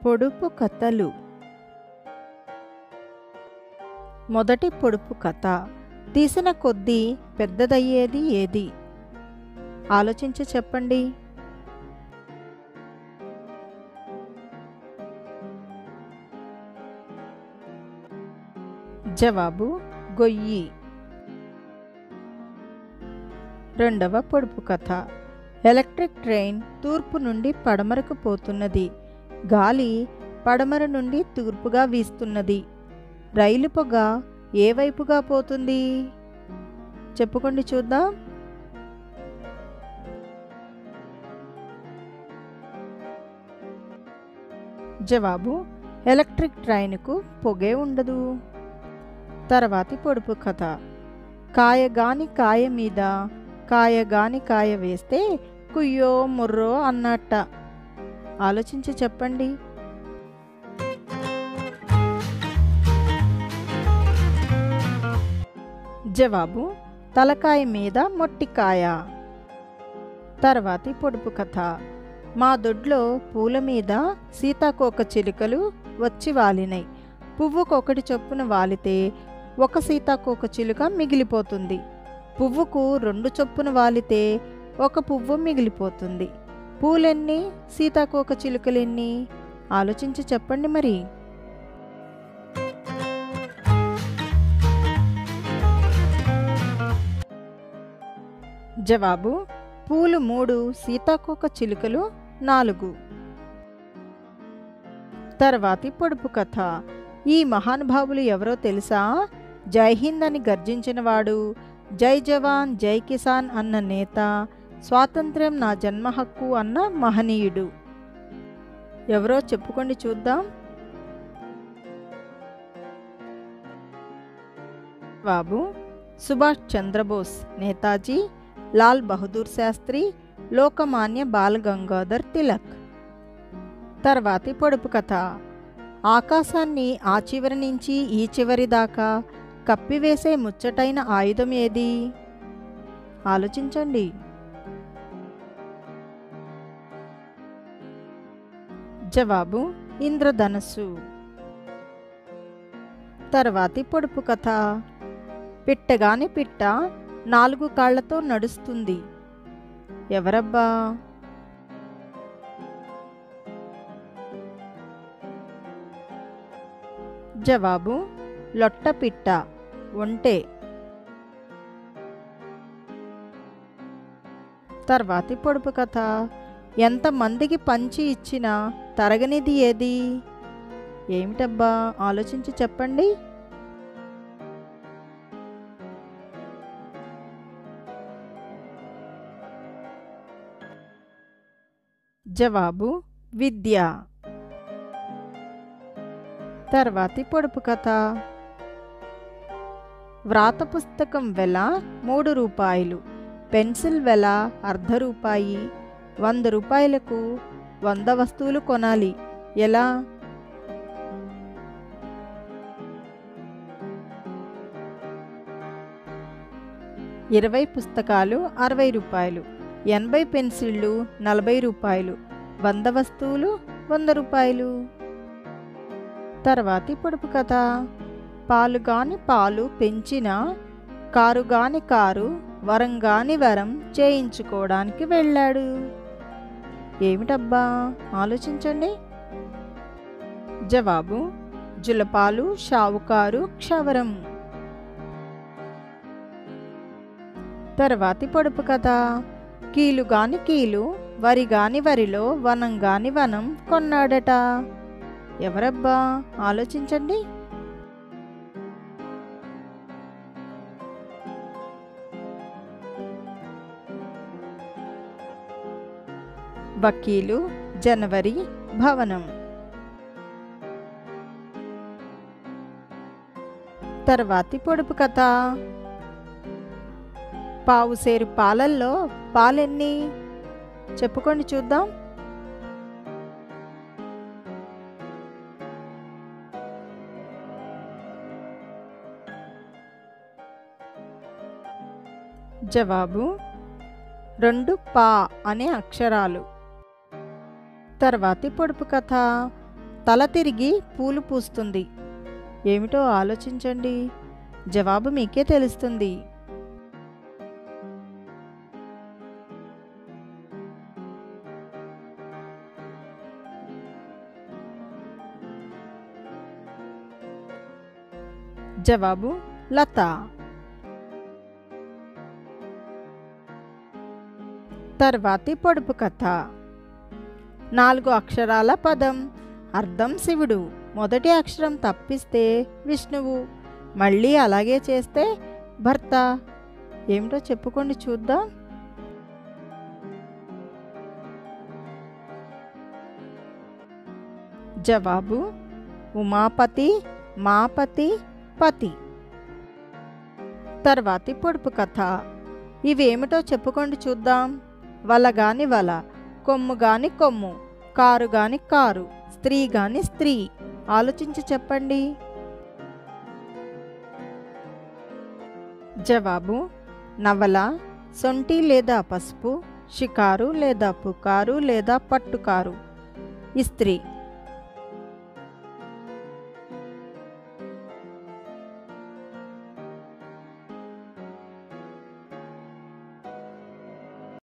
పొడుపు కథలు మొదటి పొడుపు కథ తీసిన కొద్దీ పెద్దదయ్యేది ఏది ఆలోచించి చెప్పండి జవాబు గొయ్యి రెండవ పొడుపు కథ ఎలక్ట్రిక్ ట్రైన్ తూర్పు నుండి పడమరకు పోతున్నది గాలి పడమర నుండి తూర్పుగా వీస్తున్నది రైలు పొగ ఏ వైపుగా పోతుంది చెప్పుకోండి చూద్దాం జవాబు ఎలక్ట్రిక్ ట్రైన్కు పొగే ఉండదు తర్వాతి పొడుపు కథ కాయగాని కాయ మీద కాయగాని కాయ వేస్తే కుయ్యో ముర్రో అన్నట్ట ఆలోచించి చెప్పండి జవాబు తలకాయ మీద మొట్టికాయ తర్వాతి పొడుపు కథ మా దొడ్లో పూల మీద సీతాకోక చిలుకలు వచ్చి వాలినాయి పువ్వుకొకటి చొప్పున వాలితే ఒక సీతాకోక చిలుక మిగిలిపోతుంది పువ్వుకు రెండు చొప్పున వాలితే ఒక పువ్వు మిగిలిపోతుంది పూలెన్ని సీతాకోక చిలుకలెన్ని ఆలోచించి చెప్పండి మరి జవాబు పూలు మూడు సీతాకోక చిలుకలు నాలుగు తర్వాతి పొడుపు కథ ఈ మహానుభావులు ఎవరో తెలుసా జై హింద్ అని గర్జించినవాడు జై జవాన్ జై కిసాన్ అన్న నేత స్వాతంత్ర్యం నా జన్మ హక్కు అన్న మహనీయుడు ఎవరో చెప్పుకోండి చూద్దాం బాబు సుభాష్ చంద్రబోస్ నేతాజీ లాల్ బహదూర్ శాస్త్రి లోకమాన్య బాలగంగాధర్ తిలక్ తర్వాతి పొడుపు కథ ఆకాశాన్ని ఆ చివరి నుంచి ఈ చివరి దాకా కప్పివేసే ముచ్చటైన ఆయుధం ఏది ఆలోచించండి జవాబు ఇంద్రధనస్సు తర్వాతి పొడుపు కథ పిట్టగాని పిట్ట నాలుగు కాళ్లతో నడుస్తుంది ఎవరబ్బా జవాబు లొట్టపిట్ట ఒంటే తర్వాతి పొడుపు కథ ఎంతమందికి పంచి ఇచ్చినా తరగనిది ఏది ఏమిటబ్బా ఆలోచించి చెప్పండి జవాబు విద్య తర్వాతి పొడుపు కథ వ్రాత పుస్తకం వెల మూడు రూపాయలు పెన్సిల్ వెల అర్ధ రూపాయి వంద రూపాయలకు వంద వస్తువులు కొనాలి ఎలా ఇరవై పుస్తకాలు అరవై రూపాయలు ఎనభై పెన్సిళ్ళు నలభై రూపాయలు వంద వస్తువులు వంద రూపాయలు తర్వాతి పొడుపు కథ పాలుగాని పాలు పెంచిన కారుగాని కారు వరంగాని వరం చేయించుకోవడానికి వెళ్ళాడు ఏమిటబ్బా ఆలోచించండి జవాబు జులపాలు షావుకారు క్షవరం తర్వాతి పొడుపు కథ కీలుగాని కీలు వరిగాని వరిలో వనంగాని వనం కొన్నాడట ఎవరబ్బా ఆలోచించండి వకీలు జనవరి భవనం తర్వాతి పొడుపు కథ పావుసేరు పాలల్లో పాలెన్ని చెప్పుకోండి చూద్దాం జవాబు రెండు పా అనే అక్షరాలు తర్వాతి పొడుపు కథ తల తిరిగి పూలు పూస్తుంది ఏమిటో ఆలోచించండి జవాబు మీకే తెలుస్తుంది జవాబు లత తర్వాతి పొడుపు కథ నాలుగు అక్షరాల పదం అర్థం శివుడు మొదటి అక్షరం తప్పిస్తే విష్ణువు మళ్ళీ అలాగే చేస్తే భర్త ఏమిటో చెప్పుకోండి చూద్దాం జవాబు ఉమాపతి మాపతి పతి తర్వాతి పొడుపు కథ ఇవేమిటో చెప్పుకోండి చూద్దాం వల గాని వల కొమ్ము గాని కొమ్ము కారు గాని కారు స్త్రీ గాని స్త్రీ ఆలోచించి చెప్పండి జవాబు నవల సొంటి లేదా పసుపు షికారు లేదా పుకారు లేదా పట్టుకారు ఇస్త్రీ